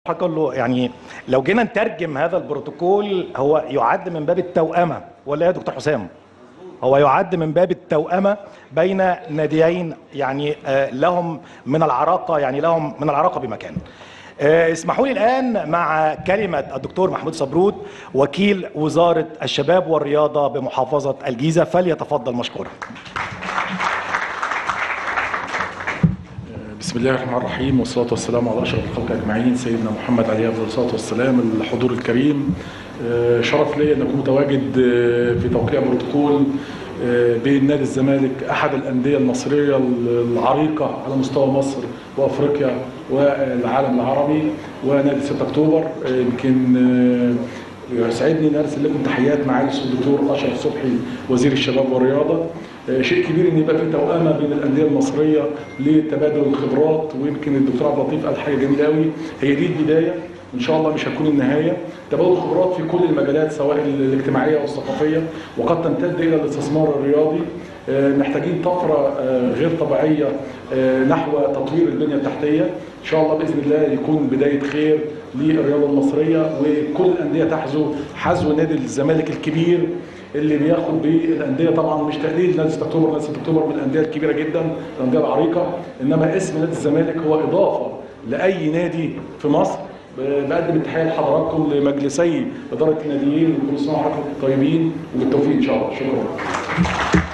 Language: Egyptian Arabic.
قال له يعني لو جينا نترجم هذا البروتوكول هو يعد من باب التوأمة ولا يا دكتور حسام؟ هو يعد من باب التوأمة بين ناديين يعني آه، لهم من العراقة يعني لهم من العراقة بمكان. آه، اسمحوا لي الآن مع كلمة الدكتور محمود صبروت وكيل وزارة الشباب والرياضة بمحافظة الجيزة فليتفضل مشكورا. بسم الله الرحمن الرحيم والصلاة والسلام على أشرف الخلق أجمعين سيدنا محمد عليه أفضل الصلاة والسلام الحضور الكريم آه، شرف لي أن أكون متواجد آه، في توقيع بروتوكول آه، بين نادي الزمالك أحد الأندية المصرية العريقة على مستوى مصر وأفريقيا والعالم العربي ونادي 6 أكتوبر آه، يمكن آه، يسعدني ان ارسل لكم تحيات معالي الدكتور اشرف صبحي وزير الشباب والرياضه آه، شيء كبير ان يبقى في توأمه بين الانديه المصريه لتبادل الخبرات ويمكن الدكتور عبد اللطيف قال حاجه جميله قوي هي دي البدايه ان شاء الله مش هتكون النهايه تبادل الخبرات في كل المجالات سواء الاجتماعيه والثقافيه وقد تمتد الى الاستثمار الرياضي آه، محتاجين طفره آه، غير طبيعيه آه، نحو تطوير البنيه التحتيه ان شاء الله باذن الله يكون بدايه خير للرياضه المصريه وكل الانديه تحذو حذو نادي الزمالك الكبير اللي بياخد بالانديه طبعا مش تقليل نادي 6 اكتوبر نادي 6 اكتوبر من الانديه الكبيره جدا الانديه العريقه انما اسم نادي الزمالك هو اضافه لاي نادي في مصر بقدم التحيه لحضراتكم لمجلسي اداره الناديين وكل سنه وحضراتكم طيبين وبالتوفيق ان شاء الله شكرا